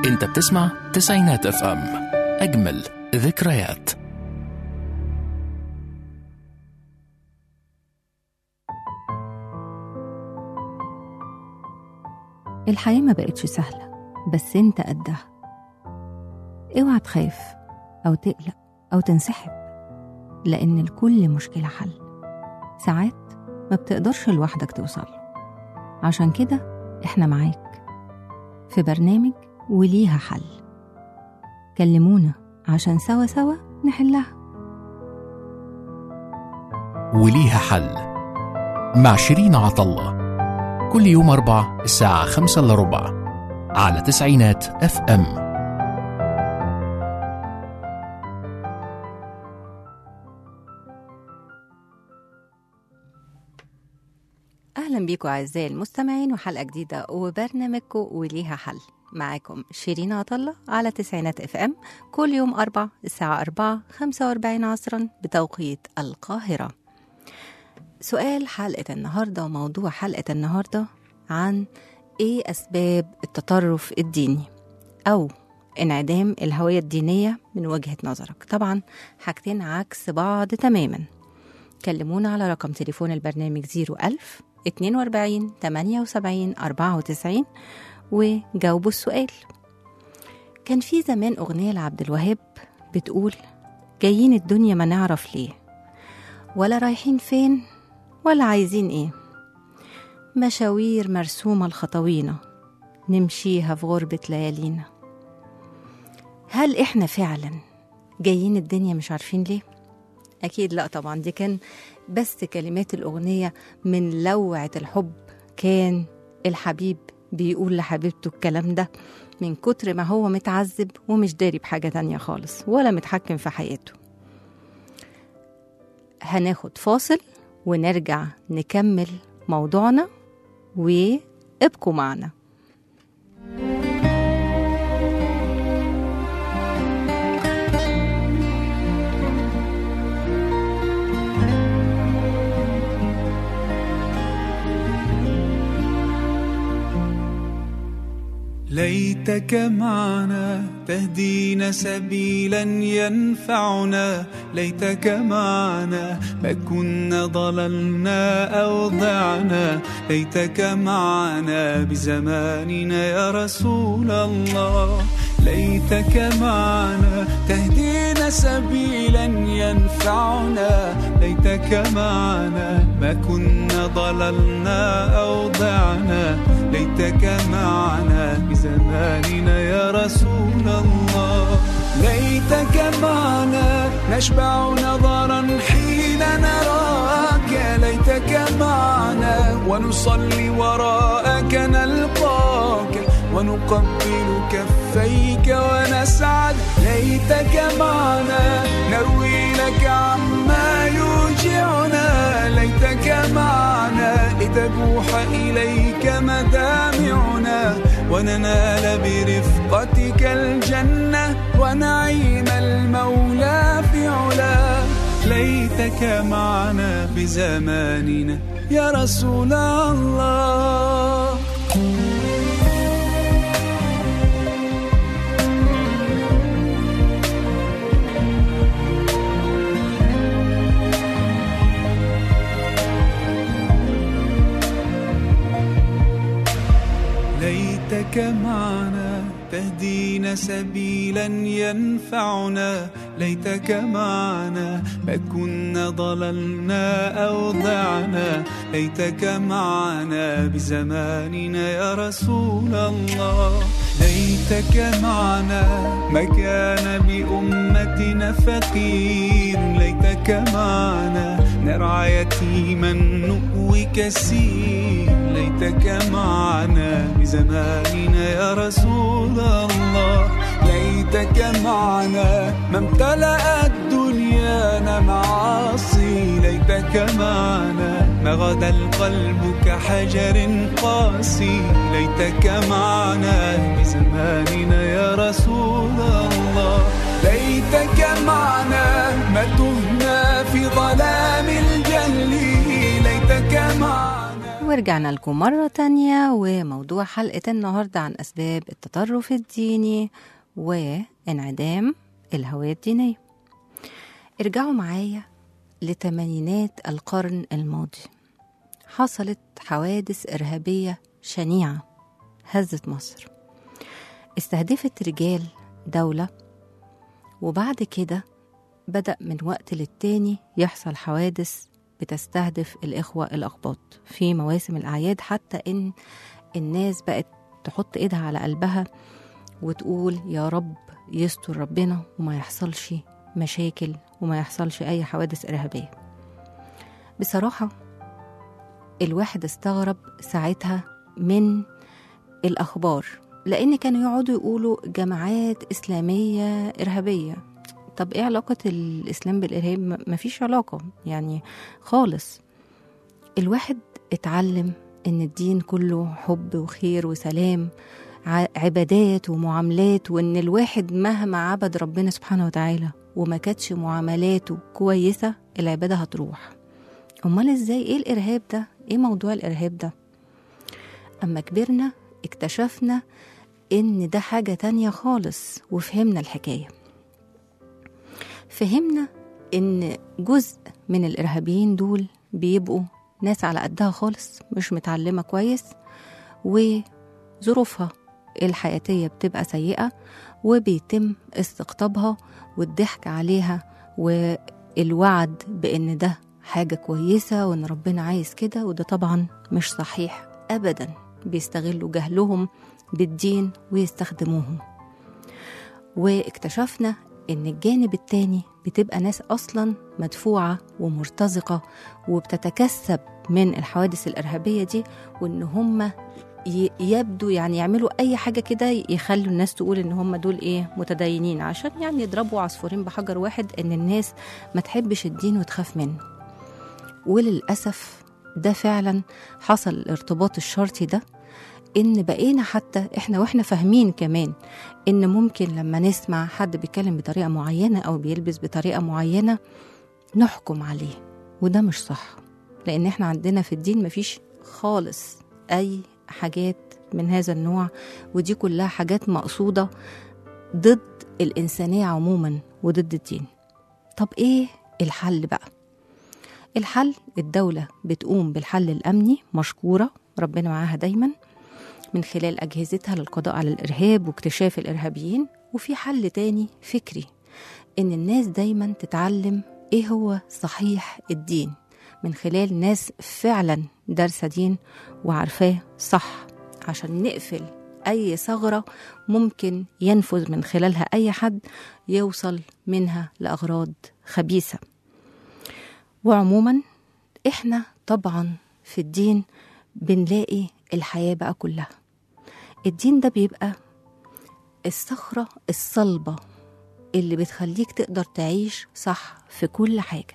انت بتسمع تسعينات اف ام اجمل ذكريات الحياة ما بقتش سهلة بس انت قدها اوعى تخاف أو تقلق أو تنسحب لأن لكل مشكلة حل ساعات ما بتقدرش لوحدك توصل عشان كده احنا معاك في برنامج وليها حل كلمونا عشان سوا سوا نحلها وليها حل مع شيرين عطلة كل يوم أربع الساعة خمسة إلا ربع على تسعينات اف ام أهلا بيكم أعزائي المستمعين وحلقة جديدة وبرنامجكم وليها حل معاكم شيرين عطلة على تسعينات اف ام كل يوم أربع الساعة أربعة خمسة وأربعين عصرا بتوقيت القاهرة سؤال حلقة النهاردة وموضوع حلقة النهاردة عن إيه أسباب التطرف الديني أو انعدام الهوية الدينية من وجهة نظرك طبعا حاجتين عكس بعض تماما كلمونا على رقم تليفون البرنامج 01000 42 78 94 وجاوبوا السؤال كان في زمان أغنية لعبد الوهاب بتقول جايين الدنيا ما نعرف ليه ولا رايحين فين ولا عايزين ايه مشاوير مرسومة الخطوينة نمشيها في غربة ليالينا هل احنا فعلا جايين الدنيا مش عارفين ليه؟ أكيد لا طبعا دي كان بس كلمات الأغنية من لوعة الحب كان الحبيب بيقول لحبيبته الكلام ده من كتر ما هو متعذب ومش داري بحاجة تانية خالص ولا متحكم في حياته هناخد فاصل ونرجع نكمل موضوعنا وابقوا معنا ليتك معنا تهدينا سبيلا ينفعنا ليتك معنا ما كنا ضللنا أو ضعنا ليتك معنا بزماننا يا رسول الله ليتك معنا تهدينا سبيلا ينفعنا ليتك معنا ما كنا ضللنا أو ضعنا ليتك معنا بزماننا يا رسول الله ليتك معنا نشبع نظرا حين نراك ليتك معنا ونصلي وراءك نلقاك ونقبل كفيك ونسعد ليتك معنا نروي لك عما يوجعنا ليتك معنا لتبوح إليك مدامعنا وننال برفقتك الجنة ونعيم المولى في علا ليتك معنا بزماننا يا رسول الله ليتك معنا تهدينا سبيلا ينفعنا ليتك معنا ما كنا ضللنا أو ضعنا ليتك معنا بزماننا يا رسول الله ليتك معنا ما كان بأمتنا فقير ليتك معنا نرعى يتيما نؤوي كثير ليتك معنا بزماننا يا رسول الله ليتك معنا ما امتلأت دنيانا معاصي ليتك معنا ما غدا القلب كحجر قاسي ليتك معنا بزماننا يا رسول الله ليتك معنا ما تهنا في ظلام الجهل ليتك معنا ورجعنا لكم مرة تانية وموضوع حلقة النهاردة عن أسباب التطرف الديني وانعدام الهوية الدينية ارجعوا معايا لتمانينات القرن الماضي حصلت حوادث إرهابية شنيعة هزت مصر استهدفت رجال دولة وبعد كده بدأ من وقت للتاني يحصل حوادث بتستهدف الإخوة الأقباط في مواسم الأعياد حتى إن الناس بقت تحط إيدها على قلبها وتقول يا رب يستر ربنا وما يحصلش مشاكل وما يحصلش أي حوادث إرهابية بصراحة الواحد استغرب ساعتها من الأخبار لأن كانوا يقعدوا يقولوا جماعات إسلامية إرهابية طب إيه علاقة الإسلام بالإرهاب م- مفيش علاقة يعني خالص الواحد اتعلم إن الدين كله حب وخير وسلام ع- عبادات ومعاملات وإن الواحد مهما عبد ربنا سبحانه وتعالى وما كانتش معاملاته كويسة العبادة هتروح أمال إزاي إيه الإرهاب ده؟ إيه موضوع الإرهاب ده؟ أما كبرنا اكتشفنا إن ده حاجة تانية خالص وفهمنا الحكاية فهمنا إن جزء من الإرهابيين دول بيبقوا ناس على قدها خالص مش متعلمة كويس وظروفها الحياتية بتبقى سيئة وبيتم استقطابها والضحك عليها والوعد بإن ده حاجة كويسة وإن ربنا عايز كده وده طبعا مش صحيح أبدا بيستغلوا جهلهم بالدين ويستخدموهم واكتشفنا إن الجانب التاني بتبقى ناس أصلا مدفوعة ومرتزقة وبتتكسب من الحوادث الإرهابية دي وإن هم ي- يبدو يعني يعملوا أي حاجة كده يخلوا الناس تقول إن هم دول إيه متدينين عشان يعني يضربوا عصفورين بحجر واحد إن الناس ما تحبش الدين وتخاف منه وللأسف ده فعلا حصل الارتباط الشرطي ده ان بقينا حتى احنا واحنا فاهمين كمان ان ممكن لما نسمع حد بيتكلم بطريقه معينه او بيلبس بطريقه معينه نحكم عليه وده مش صح لان احنا عندنا في الدين مفيش خالص اي حاجات من هذا النوع ودي كلها حاجات مقصوده ضد الانسانيه عموما وضد الدين طب ايه الحل بقى الحل الدولة بتقوم بالحل الأمني مشكورة ربنا معاها دايما من خلال أجهزتها للقضاء على الإرهاب واكتشاف الإرهابيين وفي حل تاني فكري إن الناس دايما تتعلم إيه هو صحيح الدين من خلال ناس فعلا دارسة دين وعارفاه صح عشان نقفل أي ثغرة ممكن ينفذ من خلالها أي حد يوصل منها لأغراض خبيثة وعموما احنا طبعا في الدين بنلاقي الحياة بقى كلها الدين ده بيبقى الصخرة الصلبة اللي بتخليك تقدر تعيش صح في كل حاجة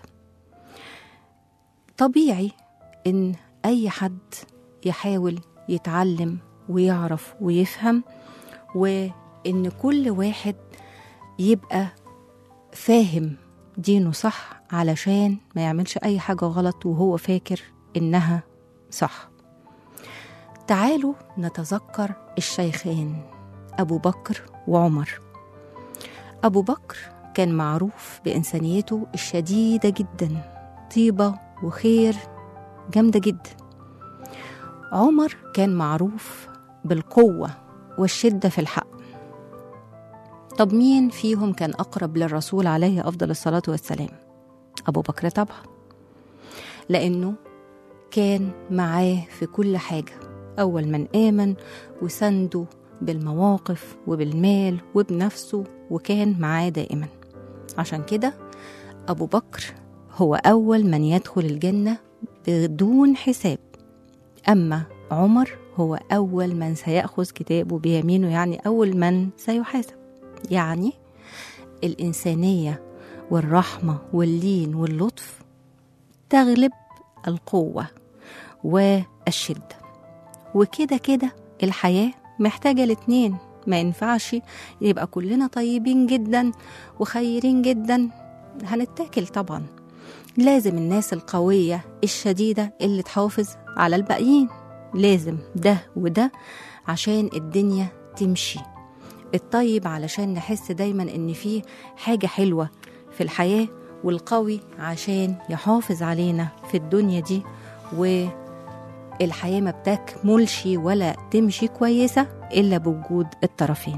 طبيعي إن أي حد يحاول يتعلم ويعرف ويفهم وإن كل واحد يبقى فاهم دينه صح علشان ما يعملش أي حاجة غلط وهو فاكر إنها صح تعالوا نتذكر الشيخين أبو بكر وعمر أبو بكر كان معروف بإنسانيته الشديدة جدا طيبة وخير جامدة جدا عمر كان معروف بالقوة والشدة في الحق طب مين فيهم كان أقرب للرسول عليه أفضل الصلاة والسلام أبو بكر طبعا لأنه كان معاه في كل حاجة أول من آمن وسنده بالمواقف وبالمال وبنفسه وكان معاه دائما عشان كده أبو بكر هو أول من يدخل الجنة بدون حساب أما عمر هو أول من سيأخذ كتابه بيمينه يعني أول من سيحاسب يعني الإنسانية والرحمة واللين واللطف تغلب القوة والشدة وكده كده الحياة محتاجة الاتنين ما ينفعش يبقى كلنا طيبين جدا وخيرين جدا هنتاكل طبعا لازم الناس القوية الشديدة اللي تحافظ على الباقيين لازم ده وده عشان الدنيا تمشي الطيب علشان نحس دايما ان فيه حاجة حلوة في الحياة والقوي عشان يحافظ علينا في الدنيا دي والحياة ما بتكملش ولا تمشي كويسة إلا بوجود الطرفين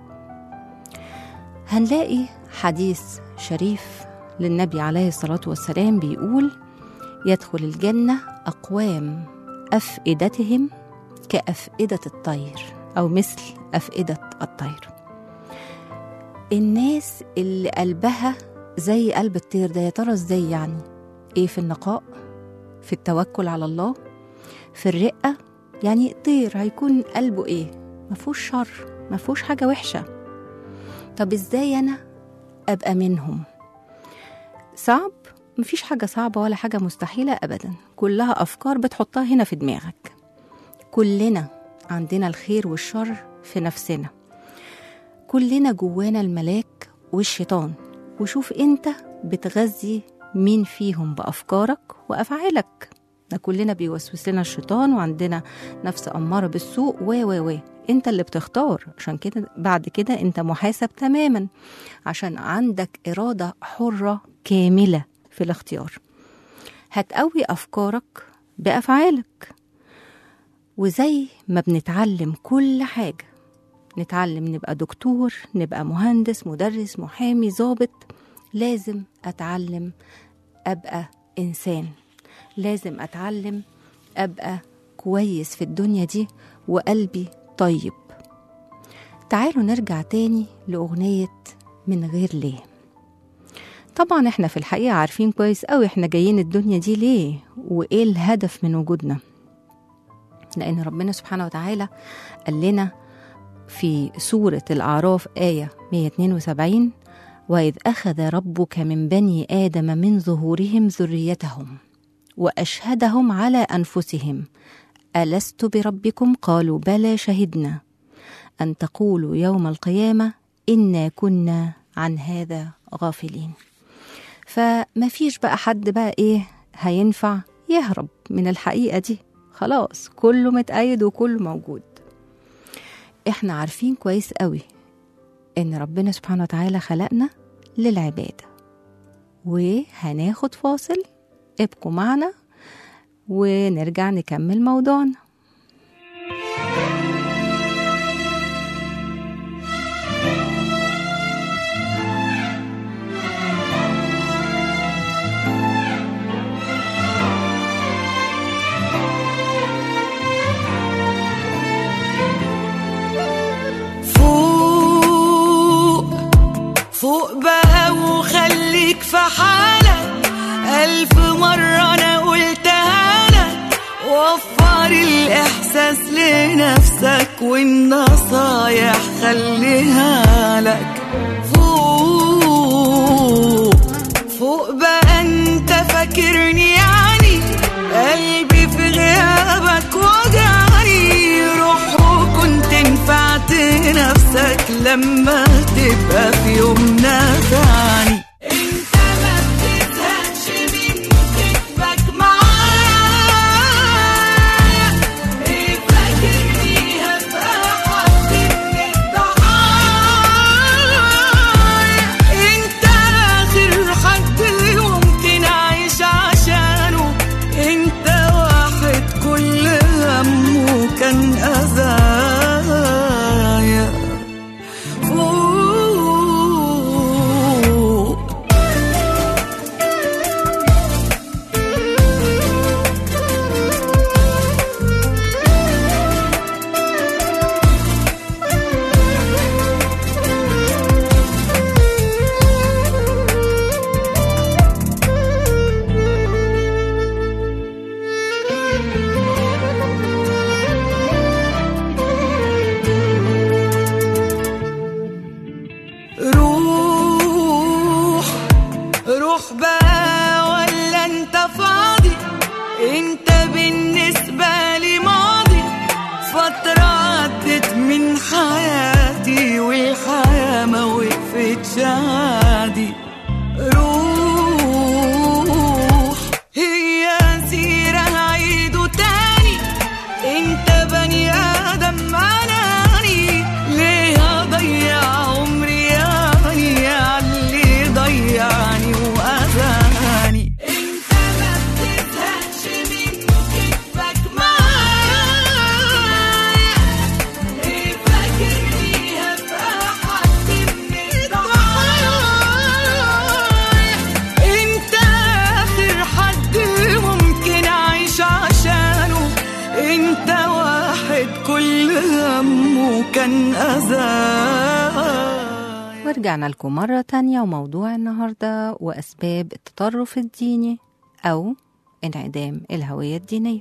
هنلاقي حديث شريف للنبي عليه الصلاة والسلام بيقول يدخل الجنة أقوام أفئدتهم كأفئدة الطير أو مثل أفئدة الطير الناس اللي قلبها زي قلب الطير ده يا ترى ازاي يعني ايه في النقاء في التوكل على الله في الرقة يعني طير هيكون قلبه ايه مفهوش شر مفهوش حاجة وحشة طب ازاي انا ابقى منهم صعب مفيش حاجة صعبة ولا حاجة مستحيلة أبدا كلها أفكار بتحطها هنا في دماغك كلنا عندنا الخير والشر في نفسنا كلنا جوانا الملاك والشيطان وشوف انت بتغذي مين فيهم بأفكارك وأفعالك ده كلنا بيوسوس لنا الشيطان وعندنا نفس أمارة بالسوء و و و انت اللي بتختار عشان كده بعد كده انت محاسب تماما عشان عندك إرادة حرة كاملة في الاختيار هتقوي أفكارك بأفعالك وزي ما بنتعلم كل حاجة نتعلم نبقى دكتور نبقى مهندس مدرس محامي ضابط لازم أتعلم أبقى إنسان لازم أتعلم أبقى كويس في الدنيا دي وقلبي طيب تعالوا نرجع تاني لأغنية من غير ليه طبعا احنا في الحقيقة عارفين كويس قوي احنا جايين الدنيا دي ليه وايه الهدف من وجودنا لأن ربنا سبحانه وتعالى قال لنا في سورة الأعراف آية 172 وإذ أخذ ربك من بني آدم من ظهورهم ذريتهم وأشهدهم على أنفسهم ألست بربكم قالوا بلى شهدنا أن تقولوا يوم القيامة إنا كنا عن هذا غافلين فما فيش بقى حد بقى إيه هينفع يهرب من الحقيقة دي خلاص كله متأيد وكله موجود احنا عارفين كويس قوي ان ربنا سبحانه وتعالى خلقنا للعبادة وهناخد فاصل ابقوا معنا ونرجع نكمل موضوعنا فوق فوق بقى وخليك في حالك ألف مرة أنا قلتها لك وفر الإحساس لنفسك والنصايح خليها لك فوق فوق بقى أنت فاكرني يعني قلبي في غيابك وجعني روح وكنت نفعت نفسك لما تبقى في يوم نافعني انت ما بتزهقش من كتبك معايا ايه فاكرني هبقى حد من الضحايا انت اخر حد ممكن اعيش عشانه انت واحد كل همه كان اذايا فوق روح روح بقى ولا انت فاضي انت بالنسبة لي ماضي فترة عدت من حياتي والحياة ما وقفتش عادي روح هي سيرة هعيده تاني كان أذايا ورجعنا لكم مرة تانية وموضوع النهاردة وأسباب التطرف الديني أو انعدام الهوية الدينية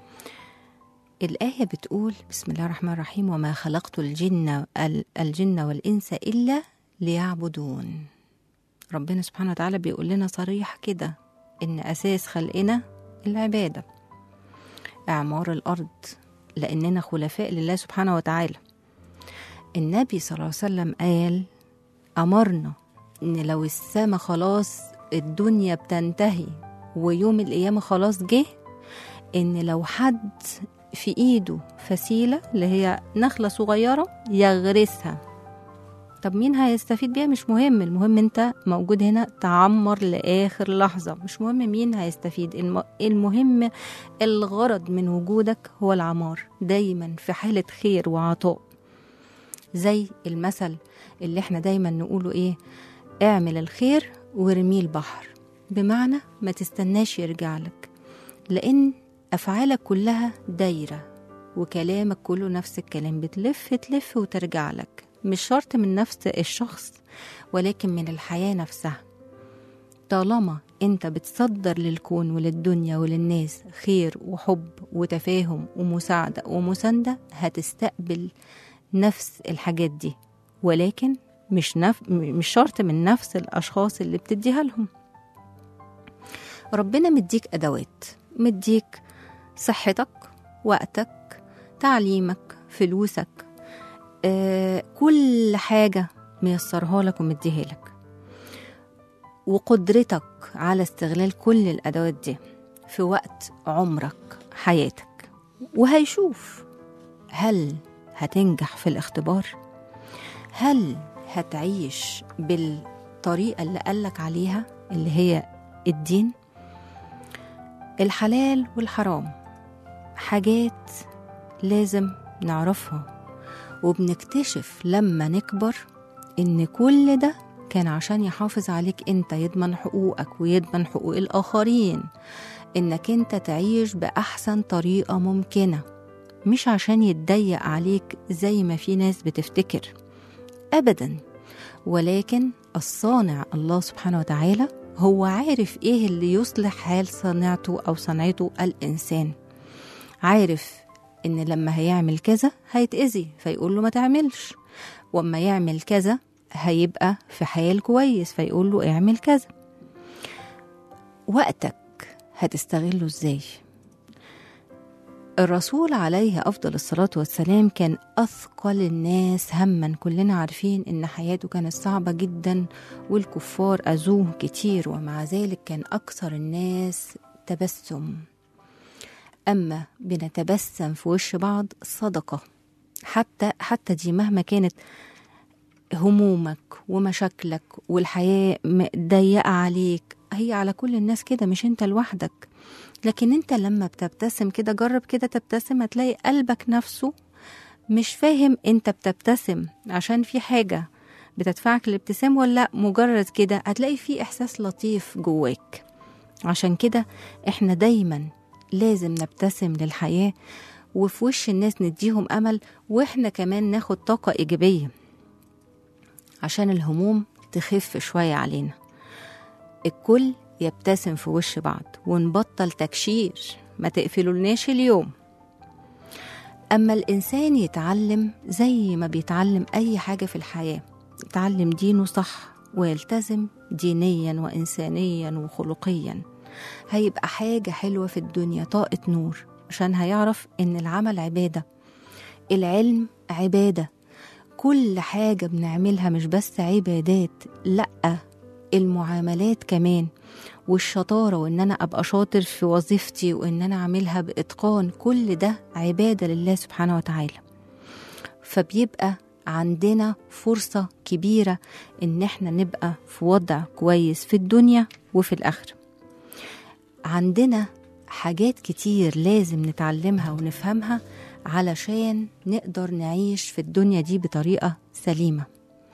الآية بتقول بسم الله الرحمن الرحيم وما خلقت الجن الجن والإنس إلا ليعبدون ربنا سبحانه وتعالى بيقول لنا صريح كده إن أساس خلقنا العبادة إعمار الأرض لأننا خلفاء لله سبحانه وتعالى النبي صلى الله عليه وسلم قال أمرنا إن لو السما خلاص الدنيا بتنتهي ويوم القيامة خلاص جه إن لو حد في إيده فسيلة اللي هي نخلة صغيرة يغرسها طب مين هيستفيد بيها مش مهم المهم انت موجود هنا تعمر لآخر لحظة مش مهم مين هيستفيد الم- المهم الغرض من وجودك هو العمار دايما في حالة خير وعطاء زي المثل اللي احنا دايما نقوله ايه اعمل الخير وارميه البحر بمعنى ما تستناش يرجع لك لان افعالك كلها دايره وكلامك كله نفس الكلام بتلف تلف وترجع لك مش شرط من نفس الشخص ولكن من الحياه نفسها طالما انت بتصدر للكون وللدنيا وللناس خير وحب وتفاهم ومساعده ومسانده هتستقبل نفس الحاجات دي ولكن مش نف... مش شرط من نفس الاشخاص اللي بتديها لهم ربنا مديك ادوات مديك صحتك وقتك تعليمك فلوسك آه كل حاجه ميسرها لك ومديها لك وقدرتك على استغلال كل الادوات دي في وقت عمرك حياتك وهيشوف هل هتنجح في الاختبار هل هتعيش بالطريقة اللي قالك عليها اللي هي الدين الحلال والحرام حاجات لازم نعرفها وبنكتشف لما نكبر ان كل ده كان عشان يحافظ عليك انت يضمن حقوقك ويضمن حقوق الاخرين انك انت تعيش باحسن طريقه ممكنه مش عشان يتضيق عليك زي ما في ناس بتفتكر ابدا ولكن الصانع الله سبحانه وتعالى هو عارف ايه اللي يصلح حال صنعته او صنعته الانسان عارف ان لما هيعمل كذا هيتأذي فيقول له ما تعملش واما يعمل كذا هيبقى في حال كويس فيقول له اعمل كذا وقتك هتستغله ازاي الرسول عليه أفضل الصلاة والسلام كان أثقل الناس هما كلنا عارفين إن حياته كانت صعبة جدا والكفار أذوه كتير ومع ذلك كان أكثر الناس تبسم أما بنتبسم في وش بعض صدقة حتى حتى دي مهما كانت همومك ومشاكلك والحياة م- ضيقة عليك هي على كل الناس كده مش انت لوحدك لكن انت لما بتبتسم كده جرب كده تبتسم هتلاقي قلبك نفسه مش فاهم انت بتبتسم عشان في حاجة بتدفعك الابتسام ولا لأ، مجرد كده هتلاقي في احساس لطيف جواك عشان كده احنا دايما لازم نبتسم للحياة وفي وش الناس نديهم امل واحنا كمان ناخد طاقة ايجابية عشان الهموم تخف شوية علينا الكل يبتسم في وش بعض ونبطل تكشير ما تقفلولناش اليوم أما الإنسان يتعلم زي ما بيتعلم أي حاجة في الحياة يتعلم دينه صح ويلتزم دينيا وإنسانيا وخلقيا هيبقى حاجة حلوة في الدنيا طاقة نور عشان هيعرف إن العمل عبادة العلم عبادة كل حاجة بنعملها مش بس عبادات لأ المعاملات كمان والشطارة وإن أنا أبقى شاطر في وظيفتي وإن أنا أعملها بإتقان كل ده عبادة لله سبحانه وتعالى فبيبقى عندنا فرصة كبيرة إن إحنا نبقى في وضع كويس في الدنيا وفي الآخرة عندنا حاجات كتير لازم نتعلمها ونفهمها علشان نقدر نعيش في الدنيا دي بطريقة سليمة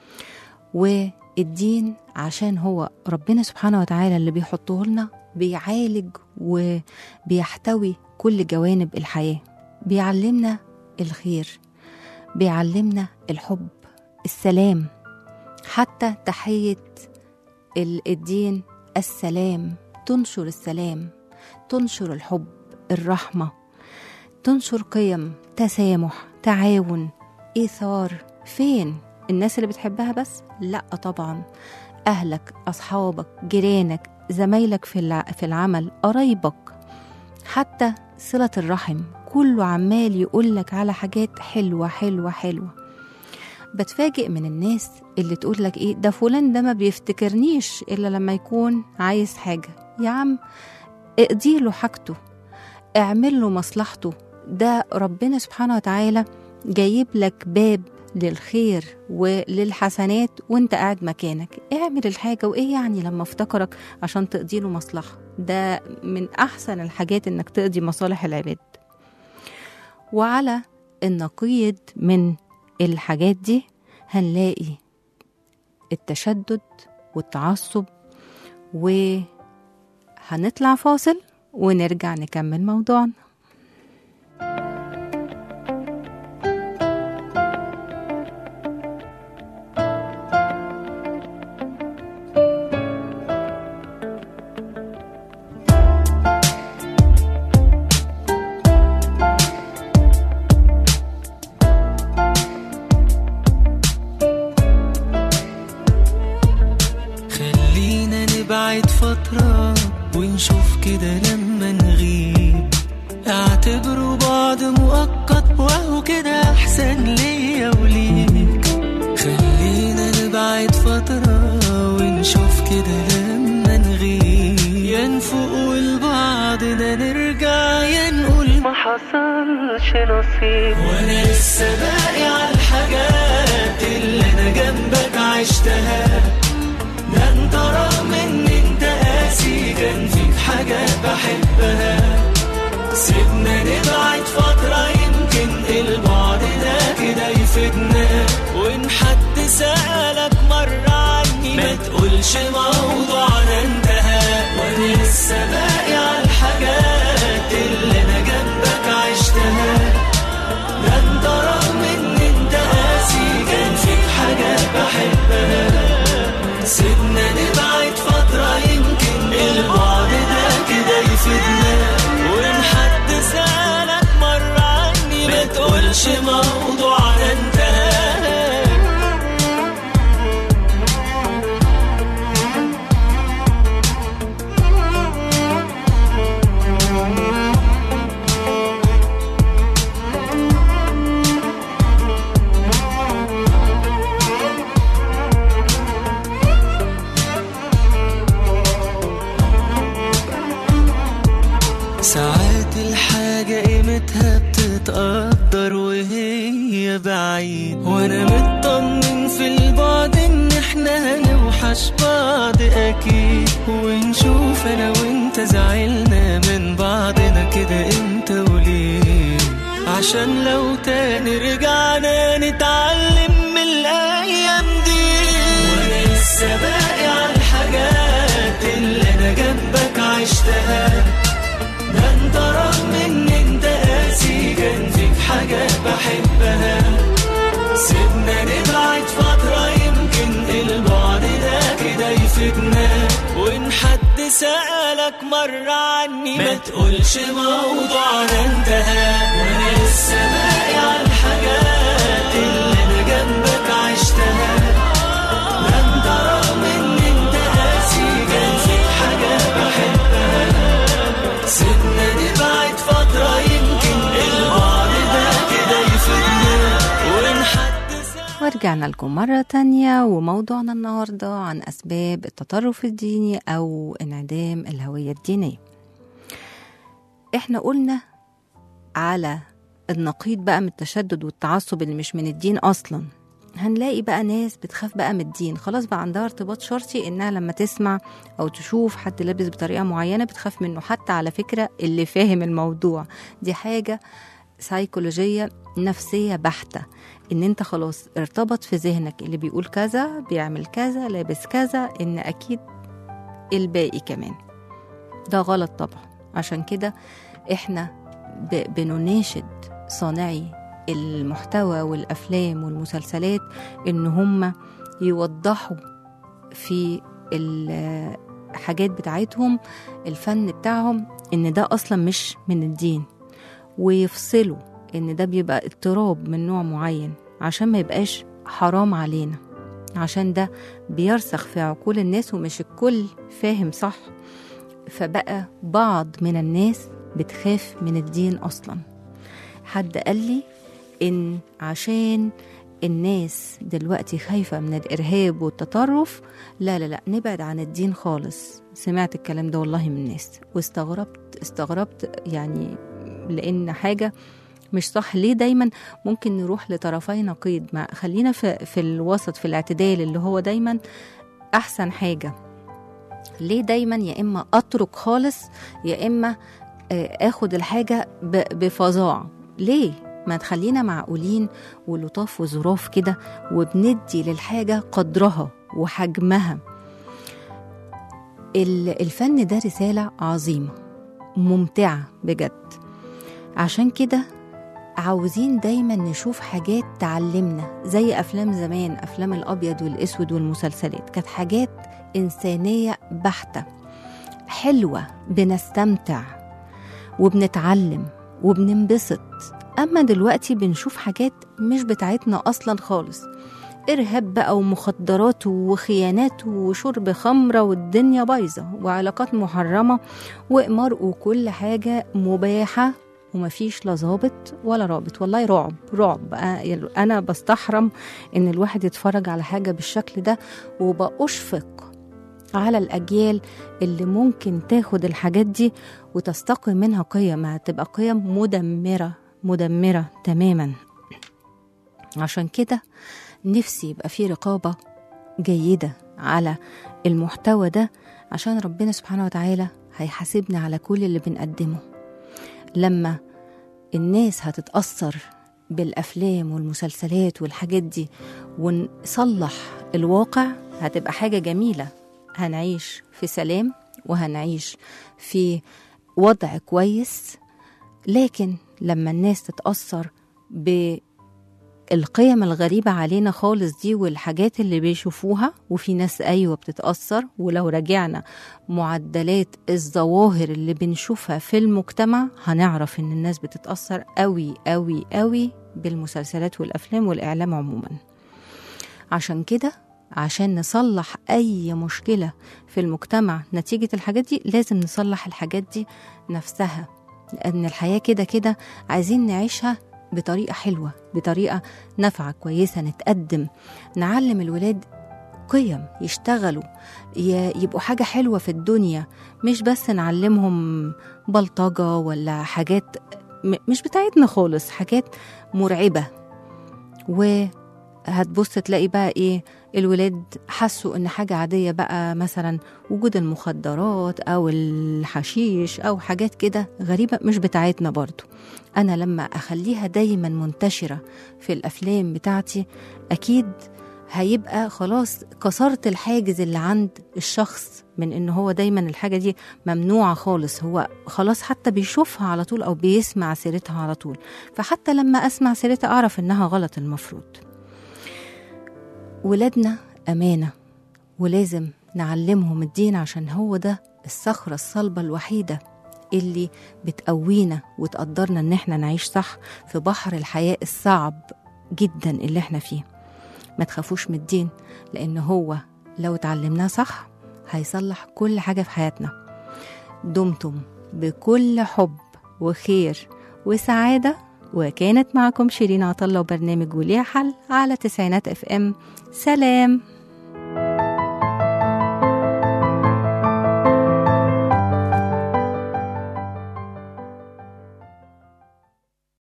والدين عشان هو ربنا سبحانه وتعالى اللي بيحطه لنا بيعالج وبيحتوي كل جوانب الحياة بيعلمنا الخير بيعلمنا الحب السلام حتى تحية ال- الدين السلام تنشر السلام تنشر الحب الرحمة تنشر قيم تسامح تعاون إيثار فين الناس اللي بتحبها بس لا طبعا أهلك أصحابك جيرانك زمايلك في الع- في العمل قرايبك حتى صلة الرحم كله عمال يقولك على حاجات حلوة حلوة حلوة بتفاجئ من الناس اللي تقول لك ايه ده فلان ده ما بيفتكرنيش الا لما يكون عايز حاجة يا عم اقضي له حاجته اعمل له مصلحته ده ربنا سبحانه وتعالى جايب لك باب للخير وللحسنات وانت قاعد مكانك اعمل الحاجة وايه يعني لما افتكرك عشان تقضي له مصلحة ده من احسن الحاجات انك تقضي مصالح العباد وعلى النقيض من الحاجات دي هنلاقي التشدد والتعصب وهنطلع فاصل ونرجع نكمل موضوعنا خلينا نبعد فترة ونشوف كده لما نغيب اعتبروا بعض مؤقت وهو كده احسن ليا وليك خلينا نبعد فترة ونشوف كده لما نغيب يا نفوق لبعضنا نرجع يا نقول ما حصلش نصيب وانا لسه باقي على الحاجات اللي انا جنبك عشتها ده انت رغم ان انت قاسي كان فيك حاجات بحبها سيبنا نبعد فترة يمكن البعد ده كده يفيدنا وان حد سألك مرة عني ما تقولش موضوعنا انتهى وانا لسه باقي على الحاجات اللي انا جنبك عشتها ده انت رغم ان انت قاسي كان فيك حاجات بحبها سيبنا نبعد فترة يمكن البعد ده كده يفيدنا وإن حد سألك مرة عني ما تقولش موضوعنا انتهى ساعات الحاجة قيمتها بتتقدر وهي بعيد وانا مطمن في البعد ان احنا هنوحش بعض اكيد ونشوف انا وانت زعلنا من بعضنا كده امتى وليه عشان لو تاني رجعنا نتعلم من الايام دي وانا لسه باقي على الحاجات اللي انا جنبك عشتها ده انت رغم ان انت قاسي كان فيك حاجات بحبها سيبنا نبعد فترة يمكن البعد ده كده يفيدنا وان حد سألك مرة عني ما تقولش موضوعنا انتهى وانا لسه باقي على الحاجات اللي انا جنبك عشتها ده انت رغم ان انت قاسي كان فيك حاجات بحبها سيبنا نبعد فترة يمكن البعد ده كده يفيدنا وإن حد سأل ورجعنا لكم مرة تانية وموضوعنا النهاردة عن أسباب التطرف الديني أو انعدام الهوية الدينية احنا قلنا على النقيض بقى من التشدد والتعصب اللي مش من الدين أصلا هنلاقي بقى ناس بتخاف بقى من الدين خلاص بقى عندها ارتباط شرطي انها لما تسمع او تشوف حد لابس بطريقه معينه بتخاف منه حتى على فكره اللي فاهم الموضوع دي حاجه سيكولوجيه نفسيه بحته ان انت خلاص ارتبط في ذهنك اللي بيقول كذا بيعمل كذا لابس كذا ان اكيد الباقي كمان ده غلط طبعا عشان كده احنا ب- بنناشد صانعي المحتوى والأفلام والمسلسلات إن هم يوضحوا في الحاجات بتاعتهم الفن بتاعهم إن ده أصلا مش من الدين ويفصلوا إن ده بيبقى اضطراب من نوع معين عشان ما يبقاش حرام علينا عشان ده بيرسخ في عقول الناس ومش الكل فاهم صح فبقى بعض من الناس بتخاف من الدين أصلا حد قال لي إن عشان الناس دلوقتي خايفة من الإرهاب والتطرف لا لا لا نبعد عن الدين خالص سمعت الكلام ده والله من الناس واستغربت استغربت يعني لأن حاجة مش صح ليه دايما ممكن نروح لطرفي نقيض ما خلينا في, في الوسط في الاعتدال اللي هو دايما أحسن حاجة ليه دايما يا إما أترك خالص يا إما آه، اخد الحاجة ب- بفظاعة ليه؟ ما تخلينا معقولين ولطاف وظراف كده وبندي للحاجة قدرها وحجمها ال- الفن ده رسالة عظيمة ممتعة بجد عشان كده عاوزين دايما نشوف حاجات تعلمنا زي أفلام زمان أفلام الأبيض والأسود والمسلسلات كانت حاجات إنسانية بحتة حلوة بنستمتع وبنتعلم وبننبسط أما دلوقتي بنشوف حاجات مش بتاعتنا أصلا خالص إرهاب بقى ومخدرات وخيانات وشرب خمرة والدنيا بايظة وعلاقات محرمة وإقمار وكل حاجة مباحة ومفيش لا ظابط ولا رابط والله رعب رعب أ- أنا بستحرم إن الواحد يتفرج على حاجة بالشكل ده وبأشفق على الأجيال اللي ممكن تاخد الحاجات دي وتستقي منها قيم هتبقى قيم مدمرة مدمرة تماما عشان كده نفسي يبقى في رقابة جيدة على المحتوى ده عشان ربنا سبحانه وتعالى هيحاسبنا على كل اللي بنقدمه لما الناس هتتأثر بالأفلام والمسلسلات والحاجات دي ونصلح الواقع هتبقى حاجة جميلة هنعيش في سلام وهنعيش في وضع كويس لكن لما الناس تتأثر بالقيم الغريبة علينا خالص دي والحاجات اللي بيشوفوها وفي ناس أيوة بتتأثر ولو رجعنا معدلات الظواهر اللي بنشوفها في المجتمع هنعرف إن الناس بتتأثر قوي قوي قوي بالمسلسلات والأفلام والإعلام عموما عشان كده عشان نصلح أي مشكلة في المجتمع نتيجة الحاجات دي لازم نصلح الحاجات دي نفسها لأن الحياة كده كده عايزين نعيشها بطريقة حلوة بطريقة نافعة كويسة نتقدم نعلم الولاد قيم يشتغلوا ي- يبقوا حاجة حلوة في الدنيا مش بس نعلمهم بلطجة ولا حاجات م- مش بتاعتنا خالص حاجات مرعبة وهتبص تلاقي بقى ايه الولاد حسوا ان حاجة عادية بقى مثلا وجود المخدرات او الحشيش او حاجات كده غريبة مش بتاعتنا برضو انا لما اخليها دايما منتشرة في الافلام بتاعتي اكيد هيبقى خلاص كسرت الحاجز اللي عند الشخص من ان هو دايما الحاجة دي ممنوعة خالص هو خلاص حتى بيشوفها على طول او بيسمع سيرتها على طول فحتى لما اسمع سيرتها اعرف انها غلط المفروض ولادنا أمانة ولازم نعلمهم الدين عشان هو ده الصخرة الصلبة الوحيدة اللي بتقوينا وتقدرنا ان احنا نعيش صح في بحر الحياة الصعب جدا اللي احنا فيه ما تخافوش من الدين لان هو لو اتعلمناه صح هيصلح كل حاجة في حياتنا دمتم بكل حب وخير وسعادة وكانت معكم شيرين عطلة وبرنامج وليه حل على تسعينات اف ام سلام